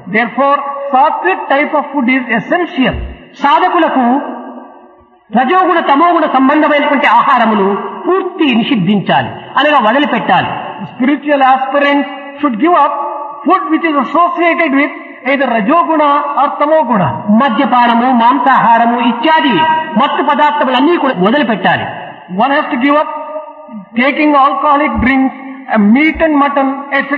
Therefore, sattvic type of food is essential. సాధకులకు రజోగుణ తమోగుణ సంబంధమైనటువంటి ఆహారమును పూర్తి నిషిద్ధించాలి అనగా వదిలిపెట్టాలి Spiritual aspirants should give up food which is associated with either rajoguna or tamoguna. మద్యపానము మాంసాహారము ఇత్యాది మత్తు పదార్థములన్నీ కూడా వదిలిపెట్టాలి One has to give up taking alcoholic drinks, uh, meat and mutton, etc.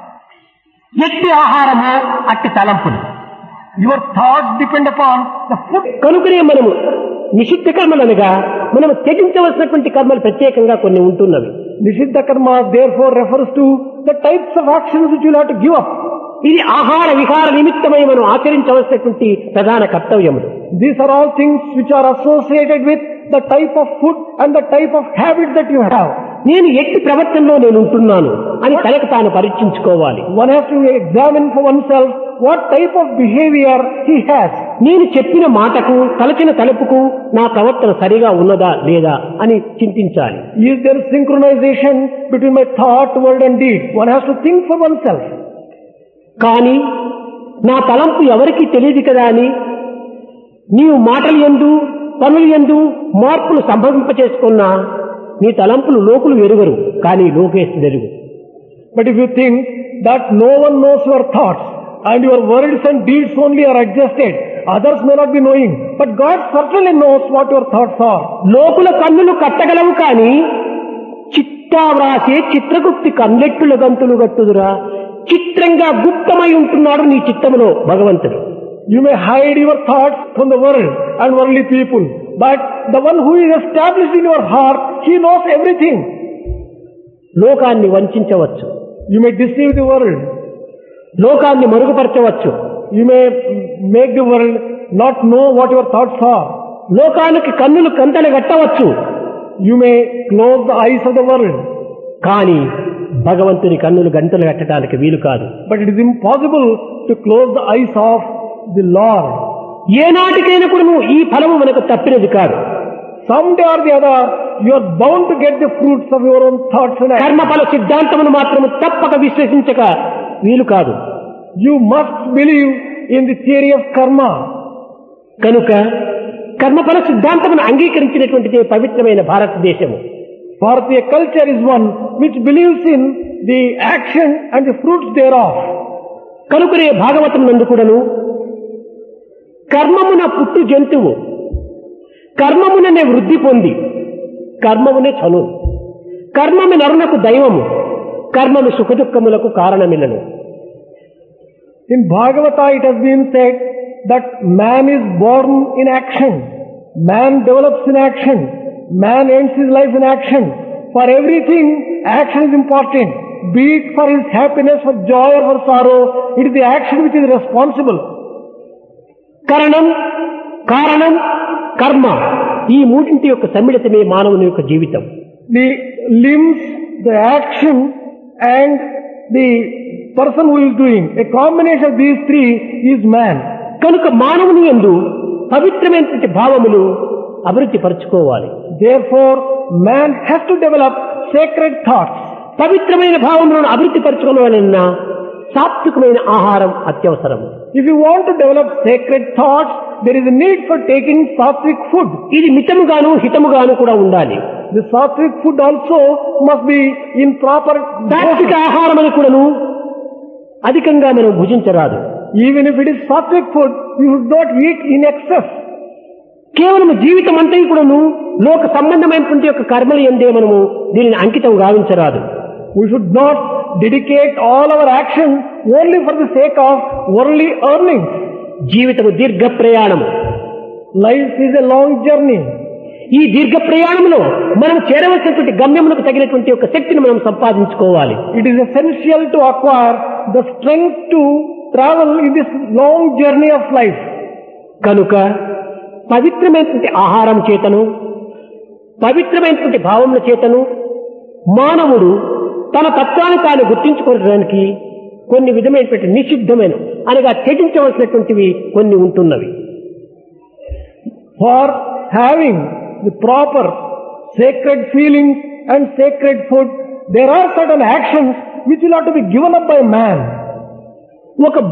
ఎట్టి ఆహారము అట్టి తలంపులు Your thoughts depend upon the food. కనుకనే మనము నిషిద్ధ కర్మలనగా మనం త్యజించవలసినటువంటి కర్మలు ప్రత్యేకంగా కొన్ని ఉంటున్నవి Nishiddha karma therefore refers to the types of actions which you will have to give up. ఇది ఆహార విహార నిమిత్తమై మనం ఆచరించవలసినటువంటి ప్రధాన కర్తవ్యములు These are all things which are associated with the type of food and the type of habit that you have. నేను ఎట్టి ప్రవర్తనలో నేను ఉంటున్నాను అని తనకు తాను పరీక్షించుకోవాలి One has to examine for oneself what type of behavior he has. నేను చెప్పిన మాటకు తలచిన తలుపుకు నా ప్రవర్తన సరిగా ఉన్నదా లేదా అని చింతించాలి Is there synchronization between my thought, word and deed? One has to think for oneself. కానీ నా తలంపు ఎవరికీ తెలియదు కదా అని నీవు మాటలు ఎందు పనులు ఎందు మార్పులు సంభవింపచేసుకున్నా నీ తలంపులు లోకులు ఎరుగరు కానీ లోకేస్తు ఎరుగు But if you think that no one knows your thoughts and your words and deeds only are adjusted, others may not be knowing. But God certainly knows what your thoughts are. లోకుల కన్నులు కట్టగలవు కానీ చిట్టా వ్రాసే చిత్రగుప్తి కన్నెట్టుల గంతులు గట్టుదురా చిత్రంగా గుప్తమై ఉంటున్నాడు నీ చిత్తములో భగవంతుడు You may hide your thoughts from the world and worldly people, but the one who is established in your heart, he knows everything. లోకాన్ని వంచవచ్చు You may deceive the world. లోకాన్ని మరుగుపరచవచ్చు You may make the world not know what your thoughts are. లోకానికి కన్నులు కంతలు కట్టవచ్చు You may close the eyes of the world. కానీ భగవంతుని కన్నులు గంటలు కట్టడానికి వీలు కాదు But it is impossible to close the eyes of the Lord. ఏనాటికైనా కూడా నువ్వు ఈ ఫలము మనకు తప్పినది కాదు Someday or the other, you are bound to get the fruits of your own thoughts and actions. కర్మఫల సిద్ధాంతమును మాత్రము తప్పక విశ్వసించక వీలు కాదు You must believe in the theory of karma. కనుక కర్మఫల సిద్ధాంతమును అంగీకరించినటువంటిదే పవిత్రమైన భారతదేశము Bharatiya culture is one which believes in the action and the fruits thereof. కనుకనే భాగవతం నందు కూడాను కర్మమున పుట్టు జంతువు కర్మముననే వృద్ధి పొంది కర్మమునే చను కర్మము నరునకు దైవము కర్మము సుఖదుఖములకు కారణమిలను In Bhagavata it has been said that man is born in action. Man develops in action. Man ends his life in action. For everything, action is important. Be it for his happiness, for joy or for sorrow, it is the action which is responsible. కరణం కారణం కర్మ ఈ మూడింటి యొక్క సమ్మిళితమే మానవుని యొక్క జీవితం The limbs, the action and the person who is doing, a combination of these three is man. కనుక మానవుని ఎందు పవిత్రమైనటువంటి భావములు అభివృద్ధి పరుచుకోవాలి Therefore, man has to develop sacred thoughts. పవిత్రమైన భావములను అభివృద్ధి పరచుకోవాలన్నా సాత్వికమైన ఆహారం అత్యవసరం If you want to develop sacred thoughts, there is a need for taking sattvic food. ఇది మితముగాను హితముగాను కూడా ఉండాలి The sattvic food also must be in proper సాత్విక dosage. ఆహారం అని కూడాను అధికంగా మనం భుజించరాదు Even if it is sattvic food, you should not eat in excess. కేవలం జీవితం అంతా కూడాను లోక సంబంధమైనటువంటి యొక్క కర్మలు ఎందే మనము దీనిని అంకితం గావించరాదు We should not dedicate all our action only for the sake of worldly earnings. జీవితము దీర్ఘ ప్రయాణము Life is a long journey. ఈ దీర్ఘ ప్రయాణంలో మనం చేరవలసినటువంటి గమ్యములకు తగినటువంటి ఒక శక్తిని మనం సంపాదించుకోవాలి It is essential to acquire the strength to travel in this long journey of life. కనుక పవిత్రమైనటువంటి ఆహారం చేతను పవిత్రమైనటువంటి భావముల చేతను మానవుడు తన తత్వాన్ని తాను గుర్తించుకోవడానికి కొన్ని విధమైనటువంటి నిషిద్ధమైన అనగా త్యజించవలసినటువంటివి కొన్ని ఉంటున్నవి For having the proper sacred feelings and sacred food, there are certain actions which will have to be given up by man. ఒక